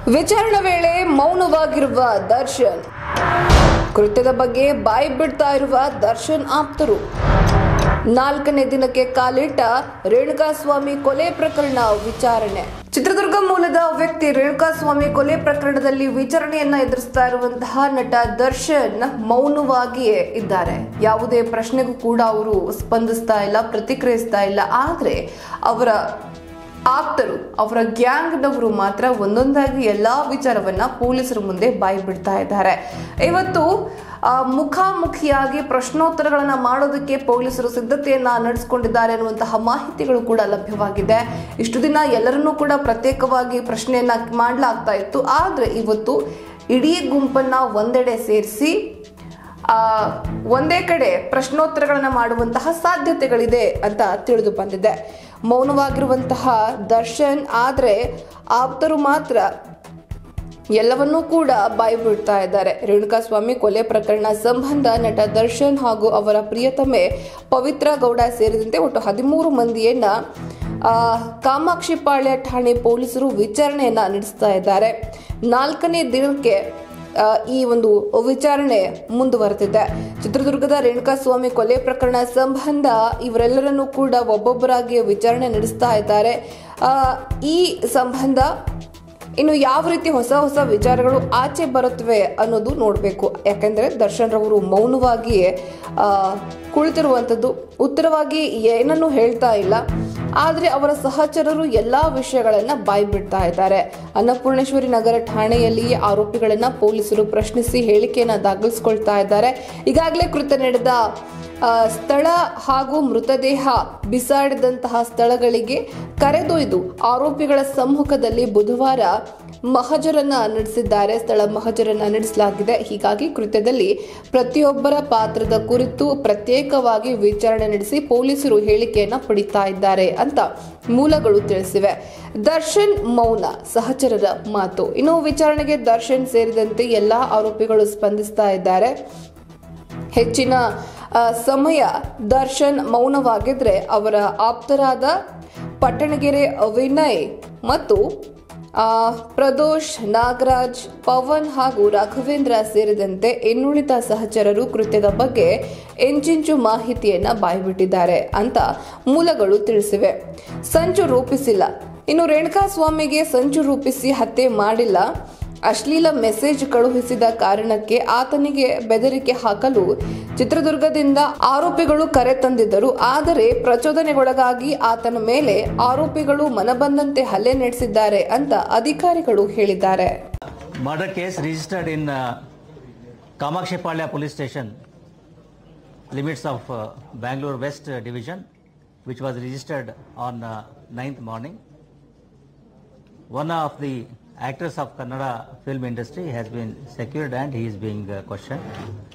ವಿಚಾರಣೆ ವೇಳೆ ಮೌನವಾಗಿರುವ ದರ್ಶನ್ ಕೃತ್ಯದ ಬಗ್ಗೆ ಬಾಯಿ ಬಿಡ್ತಾ ಇರುವ ದರ್ಶನ್ ಆಪ್ತರು ನಾಲ್ಕನೇ ದಿನಕ್ಕೆ ಕಾಲಿಟ್ಟ ರೇಣುಕಾಸ್ವಾಮಿ ಕೊಲೆ ಪ್ರಕರಣ ವಿಚಾರಣೆ ಚಿತ್ರದುರ್ಗ ಮೂಲದ ವ್ಯಕ್ತಿ ರೇಣುಕಾಸ್ವಾಮಿ ಕೊಲೆ ಪ್ರಕರಣದಲ್ಲಿ ವಿಚಾರಣೆಯನ್ನ ಎದುರಿಸ್ತಾ ಇರುವಂತಹ ನಟ ದರ್ಶನ್ ಮೌನವಾಗಿಯೇ ಇದ್ದಾರೆ ಯಾವುದೇ ಪ್ರಶ್ನೆಗೂ ಕೂಡ ಅವರು ಸ್ಪಂದಿಸ್ತಾ ಇಲ್ಲ ಪ್ರತಿಕ್ರಿಯಿಸ್ತಾ ಇಲ್ಲ ಆದ್ರೆ ಅವರ ಆಪ್ತರು ಅವರ ಗ್ಯಾಂಗ್ನವರು ಮಾತ್ರ ಒಂದೊಂದಾಗಿ ಎಲ್ಲಾ ವಿಚಾರವನ್ನ ಪೊಲೀಸರ ಮುಂದೆ ಬಾಯಿ ಬಿಡ್ತಾ ಇದ್ದಾರೆ ಇವತ್ತು ಆ, ಮುಖಾಮುಖಿಯಾಗಿ ಪ್ರಶ್ನೋತ್ತರಗಳನ್ನ ಮಾಡೋದಕ್ಕೆ ಪೊಲೀಸರು ಸಿದ್ಧತೆಯನ್ನ ನಡೆಸಿಕೊಂಡಿದ್ದಾರೆ ಅನ್ನುವಂತಹ ಮಾಹಿತಿಗಳು ಕೂಡ ಲಭ್ಯವಾಗಿದೆ ಇಷ್ಟು ದಿನ ಎಲ್ಲರನ್ನೂ ಕೂಡ ಪ್ರತ್ಯೇಕವಾಗಿ ಪ್ರಶ್ನೆಯನ್ನ ಮಾಡಲಾಗ್ತಾ ಇತ್ತು ಆದ್ರೆ ಇವತ್ತು ಇಡೀ ಗುಂಪನ್ನ ಒಂದೆಡೆ ಸೇರಿಸಿ ಆ ಒಂದೇ ಕಡೆ ಪ್ರಶ್ನೋತ್ತರಗಳನ್ನ ಮಾಡುವಂತಹ ಸಾಧ್ಯತೆಗಳಿದೆ ಅಂತ ತಿಳಿದು ಬಂದಿದೆ ಮೌನವಾಗಿರುವಂತಹ ದರ್ಶನ್ ಆದ್ರೆ ಆಪ್ತರು ಮಾತ್ರ ಎಲ್ಲವನ್ನೂ ಕೂಡ ಬಾಯಿ ಬಿಡ್ತಾ ಇದ್ದಾರೆ ರೇಣುಕಾಸ್ವಾಮಿ ಕೊಲೆ ಪ್ರಕರಣ ಸಂಬಂಧ ನಟ ದರ್ಶನ್ ಹಾಗೂ ಅವರ ಪ್ರಿಯತಮೆ ಪವಿತ್ರ ಗೌಡ ಸೇರಿದಂತೆ ಒಟ್ಟು ಹದಿಮೂರು ಮಂದಿಯನ್ನ ಆ, ಕಾಮಾಕ್ಷಿಪಾಳ್ಯ ಠಾಣೆ ಪೊಲೀಸರು ವಿಚಾರಣೆಯನ್ನ ನಡೆಸ್ತಾ ಇದ್ದಾರೆ ನಾಲ್ಕನೇ ದಿನಕ್ಕೆ ಆ, ಈ ಒಂದು ವಿಚಾರಣೆ ಮುಂದುವರೆದಿದೆ ಚಿತ್ರದುರ್ಗದ ರೇಣುಕಾಸ್ವಾಮಿ ಕೊಲೆ ಪ್ರಕರಣ ಸಂಬಂಧ ಇವರೆಲ್ಲರನ್ನೂ ಕೂಡ ಒಬ್ಬೊಬ್ಬರಾಗಿ ವಿಚಾರಣೆ ನಡೆಸ್ತಾ ಇದ್ದಾರೆ ಆ, ಈ ಸಂಬಂಧ ಇನ್ನು ಯಾವ ರೀತಿ ಹೊಸ ಹೊಸ ವಿಚಾರಗಳು ಆಚೆ ಬರುತ್ತವೆ ಅನ್ನೋದು ನೋಡಬೇಕು ಯಾಕಂದ್ರೆ ದರ್ಶನ್ ರವರು ಮೌನವಾಗಿಯೇ ಆ, ಕುಳಿತಿರುವಂಥದ್ದು ಉತ್ತರವಾಗಿ ಏನನ್ನೂ ಹೇಳ್ತಾ ಇಲ್ಲ ಆದರೆ ಅವರ ಸಹಚರರು ಎಲ್ಲಾ ವಿಷಯಗಳನ್ನ ಬಾಯಿ ಬಿಡ್ತಾ ಇದ್ದಾರೆ ಅನ್ನಪೂರ್ಣೇಶ್ವರಿ ನಗರ ಠಾಣೆಯಲ್ಲಿ ಆರೋಪಿಗಳನ್ನ ಪೊಲೀಸರು ಪ್ರಶ್ನಿಸಿ ಹೇಳಿಕೆಯನ್ನ ದಾಖಲಿಸಿಕೊಳ್ತಾ ಇದ್ದಾರೆ ಈಗಾಗಲೇ ಕೃತ್ಯ ನಡೆದ ಆ, ಸ್ಥಳ ಹಾಗೂ ಮೃತದೇಹ ಬಿಸಾಡಿದಂತಹ ಸ್ಥಳಗಳಿಗೆ ಕರೆದೊಯ್ದು ಆರೋಪಿಗಳ ಸಮ್ಮುಖದಲ್ಲಿ ಬುಧವಾರ ಮಹಜರನ್ನ ನಡೆಸಿದ್ದಾರೆ ಸ್ಥಳ ಮಹಜರನ್ನ ನಡೆಸಲಾಗಿದೆ ಹೀಗಾಗಿ ಕೃತ್ಯದಲ್ಲಿ ಪ್ರತಿಯೊಬ್ಬರ ಪಾತ್ರದ ಕುರಿತು ಪ್ರತ್ಯೇಕವಾಗಿ ವಿಚಾರಣೆ ನಡೆಸಿ ಪೊಲೀಸರು ಹೇಳಿಕೆಯನ್ನ ಪಡಿತಾ ಇದ್ದಾರೆ ಅಂತ ಮೂಲಗಳು ತಿಳಿಸಿವೆ ದರ್ಶನ್ ಮೌನ ಸಹಚರರ ಮಾತು ಇನ್ನು ವಿಚಾರಣೆಗೆ ದರ್ಶನ್ ಸೇರಿದಂತೆ ಎಲ್ಲಾ ಆರೋಪಿಗಳು ಸ್ಪಂದಿಸ್ತಾ ಇದ್ದಾರೆ ಹೆಚ್ಚಿನ ಆ, ಸಮಯ ದರ್ಶನ್ ಮೌನವಾಗಿದ್ರೆ ಅವರ ಆಪ್ತರಾದ ಪಟ್ಟಣಗೆರೆ ವಿನಯ್ ಮತ್ತು ಆ, ಪ್ರದೋಷ್ ನಾಗರಾಜ್ ಪವನ್ ಹಾಗೂ ರಾಘವೇಂದ್ರ ಸೇರಿದಂತೆ ಇನ್ನುಳಿದ ಸಹಚರರು ಕೃತ್ಯದ ಬಗ್ಗೆ ಎಂಚಿಂಚು ಮಾಹಿತಿಯನ್ನ ಬಾಯ್ಬಿಟ್ಟಿದ್ದಾರೆ ಅಂತ ಮೂಲಗಳು ತಿಳಿಸಿವೆ ಸಂಚು ರೂಪಿಸಿಲ್ಲ ಇನ್ನು ರೇಣುಕಾಸ್ವಾಮಿಗೆ ಸಂಚು ರೂಪಿಸಿ ಹತ್ಯೆ ಮಾಡಿಲ್ಲ ಅಶ್ಲೀಲ ಮೆಸೇಜ್ ಕಳುಹಿಸಿದ ಕಾರಣಕ್ಕೆ ಆತನಿಗೆ ಬೆದರಿಕೆ ಹಾಕಲು ಚಿತ್ರದುರ್ಗದಿಂದ ಆರೋಪಿಗಳು ಕರೆ ತಂದಿದ್ದರು ಆದರೆ ಪ್ರಚೋದನೆಗೊಳಗಾಗಿ ಆತನ ಮೇಲೆ ಆರೋಪಿಗಳು ಮನಬಂದಂತೆ ಹಲ್ಲೆ ನಡೆಸಿದ್ದಾರೆ ಅಂತ ಅಧಿಕಾರಿಗಳು ಹೇಳಿದ್ದಾರೆ murder case registered in uh, Kamakshipalya police station, limits of uh, Bangalore West uh, division, which was registered on uh, 9th morning. One of the actors of Kannada film industry has been secured and he is being uh, questioned.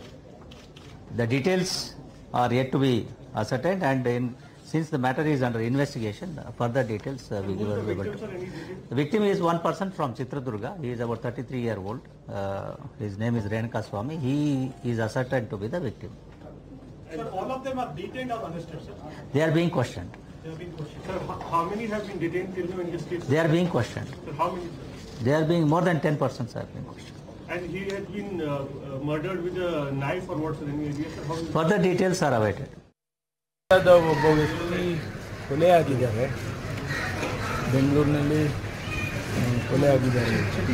The details are yet to be ascertained and in, since the matter is under investigation, uh, further details uh, we will be able to. The victim is one person from Chitradurga. He is about 33 year old. Uh, his name is Renuka Swami. He is ascertained to be the victim. Sir, all of them are detained or arrested, sir? They are being questioned. They have been questioned. Sir, ho- how many have been detained till now in this case? They are being questioned. Sir, how many? sir? They are being more than 10 persons are being questioned. And he had been uh, uh, murdered with a knife or what, sir? Any idea, sir? How many? Further details are awaited. ಆದ ಒಬ್ಬ ವ್ಯಕ್ತಿ ಕೊಲೆ ಆಗಿದ್ದಾರೆ ಬೆಂಗಳೂರಿನಲ್ಲಿ ಆ, ಕೊಲೆ ಆಗಿದ್ದಾರೆ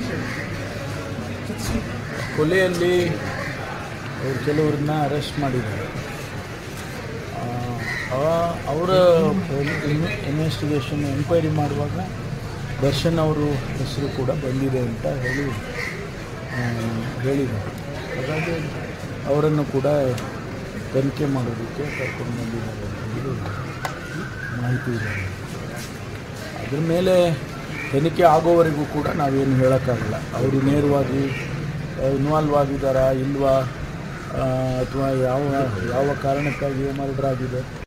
ಕೊಲೆಯಲ್ಲಿ ಅವರು ಕೆಲವ್ರನ್ನ ಅರೆಸ್ಟ್ ಮಾಡಿದ್ದಾರೆ ಆ, ಆ- ಅವರ ಇನ್ವೆಸ್ಟಿಗೇಷನ್ ಎಂಕ್ವೈರಿ ಮಾಡುವಾಗ ದರ್ಶನ್ ಅವರು ಹೆಸರು ಕೂಡ ಬಂದಿದೆ ಅಂತ ಹೇಳಿ ಆ, ಹೇಳಿದ್ದಾರೆ ಹಾಗಾಗಿ ಅವರನ್ನು ಕೂಡ ತನಿಖೆ ಮಾಡೋದಕ್ಕೆ ಕರ್ಕೊಂಡು ಬಂದಿದ್ದಾರೆ ಅಂತ ಹೇಳಿ ಮಾಹಿತಿ ಇದೆ ಅದ್ರ ಮೇಲೆ ತನಿಖೆ ಆಗೋವರೆಗೂ ಕೂಡ ನಾವೇನು ಹೇಳೋಕ್ಕಾಗಲ್ಲ ಅವರು ನೇರವಾಗಿ ಇನ್ವಾಲ್ವ್ ಆಗಿದ್ದಾರಾ ಇಲ್ವಾ ಅಥವಾ ಯಾವ ಯಾವ ಕಾರಣಕ್ಕಾಗಿ ಮರ್ಡರ್ ಆಗಿದೆ